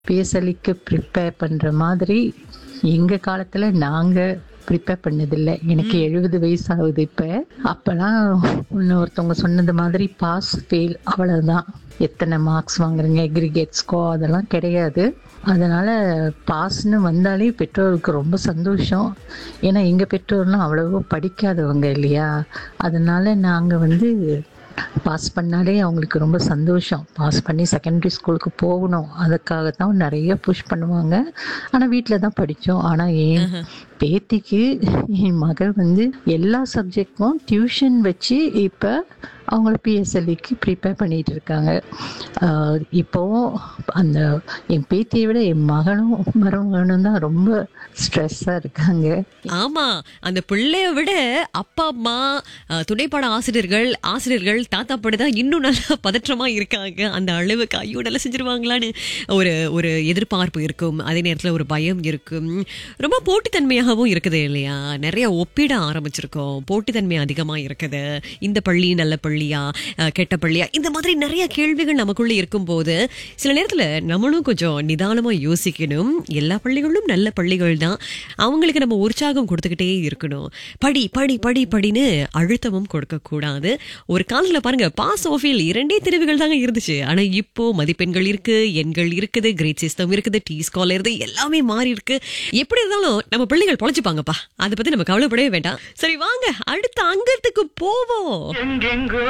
பிஎஸ்எல்இக்கு prepare பண்ணுற மாதிரி எங்கள் காலத்தில் நாங்கள் ப்ரிப்பேர் பண்ணதில்லை எனக்கு எழுபது வயசு ஆகுது இப்போ அப்போலாம் இன்னொருத்தவங்க சொன்னது மாதிரி பாஸ் ஃபெயில் அவ்வளோதான் எத்தனை மார்க்ஸ் வாங்குறீங்க எக்ரிகேட் ஸ்கோ அதெல்லாம் கிடையாது அதனால் பாஸ்னு வந்தாலே பெற்றோருக்கு ரொம்ப சந்தோஷம் ஏன்னா எங்கள் பெற்றோர்லாம் அவ்வளவோ படிக்காதவங்க இல்லையா அதனால் நாங்கள் வந்து பாஸ் பண்ணாலே அவங்களுக்கு ரொம்ப சந்தோஷம் பாஸ் பண்ணி செகண்டரி ஸ்கூலுக்கு போகணும் அதுக்காக தான் நிறைய புஷ் பண்ணுவாங்க ஆனால் வீட்டில் தான் படித்தோம் ஆனால் என் பேத்திக்கு என் மகள் வந்து எல்லா சப்ஜெக்டும் டியூஷன் வச்சு இப்போ அவங்கள பிஎஸ்எல்இக்கு ப்ரிப்பேர் பண்ணிட்டு இருக்காங்க ஆஹ் இப்போவும் அந்த என் பேத்தியை விட என் மகனும் மருமகனும் தான் ரொம்ப ஸ்ட்ரெஸ்ஸாக இருக்காங்க ஆமா அந்த பிள்ளைய விட அப்பா அம்மா அஹ், துணைப்பாட ஆசிரியர்கள் ஆசிரியர்கள் தாத்தா பாடு தான் இன்னும் நல்லா பதற்றமா இருக்காங்க அந்த அளவுக்கு ஐயோ நல்லா செஞ்சிருவாங்களான்னு ஒரு ஒரு எதிர்பார்ப்பு இருக்கும் அதே நேரத்துல ஒரு பயம் இருக்கும் ரொம்ப போட்டித்தன்மையாகவும் இருக்குது இல்லையா நிறைய ஒப்பிட ஆரம்பிச்சிருக்கோம் போட்டித்தன்மை அதிகமா இருக்குது இந்த பள்ளி நல்ல பள்ளியா அஹ், கெட்ட பள்ளியா இந்த மாதிரி நிறைய கேள்விகள் நமக்குள்ள இருக்கும்போது சில நேரத்துல நம்மளும் கொஞ்சம் நிதானமா யோசிக்கணும் எல்லா பள்ளிகளும் நல்ல பள்ளிகள் தான் அவங்களுக்கு நம்ம உற்சாகம் கொடுத்துக்கிட்டே இருக்கணும் படி படி படி படின்னு அழுத்தமும் கொடுக்க கூடாது ஒரு காலத்துல பாருங்க பாஸ் ஆஃபில் இரண்டே தெரிவுகள் தாங்க இருந்துச்சு ஆனா இப்போ மதிப்பெண்கள் இருக்கு எண்கள் இருக்குது கிரேட் சிஸ்டம் இருக்குது டி ஸ்காலர் இருந்து எல்லாமே மாறி இருக்கு எப்படி இருந்தாலும் நம்ம பிள்ளைகள் பொழைச்சுப்பாங்கப்பா அதை பத்தி நம்ம கவலைப்படவே வேண்டாம் சரி வாங்க அடுத்த அங்கத்துக்கு போவோம் எங்கெங்கோ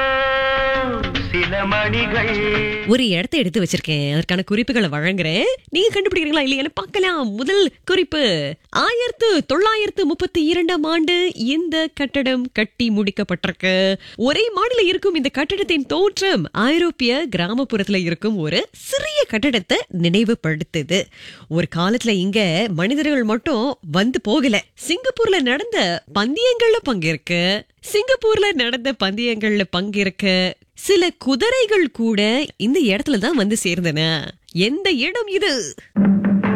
சில மணிகள் ஒரு இடத்தை எடுத்து வச்சிருக்கேன் அதற்கான குறிப்புகளை வழங்குறேன் நீங்க கண்டுபிடிக்கிறீங்களா இல்லையான்னு பார்க்கலாம் முதல் குறிப்பு ஆயிரத்து தொள்ளாயிரத்து முப்பத்தி இரண்டாம் ஆண்டு இந்த கட்டடம் கட்டி முடிக்கப்பட்டிருக்கு ஒரே மாடில இருக்கும் இந்த கட்டடத்தின் தோற்றம் ஐரோப்பிய கிராமப்புறத்துல இருக்கும் ஒரு சிறிய கட்டடத்தை நினைவுபடுத்துது ஒரு காலத்துல இங்க மனிதர்கள் மட்டும் வந்து போகல சிங்கப்பூர்ல நடந்த பந்தயங்கள்ல பங்கேற்க சிங்கப்பூர்ல நடந்த பந்தயங்கள்ல பங்கேற்க சில குதிரைகள் கூட இந்த இடத்துல தான் வந்து சேர்ந்தன எந்த இடம் இது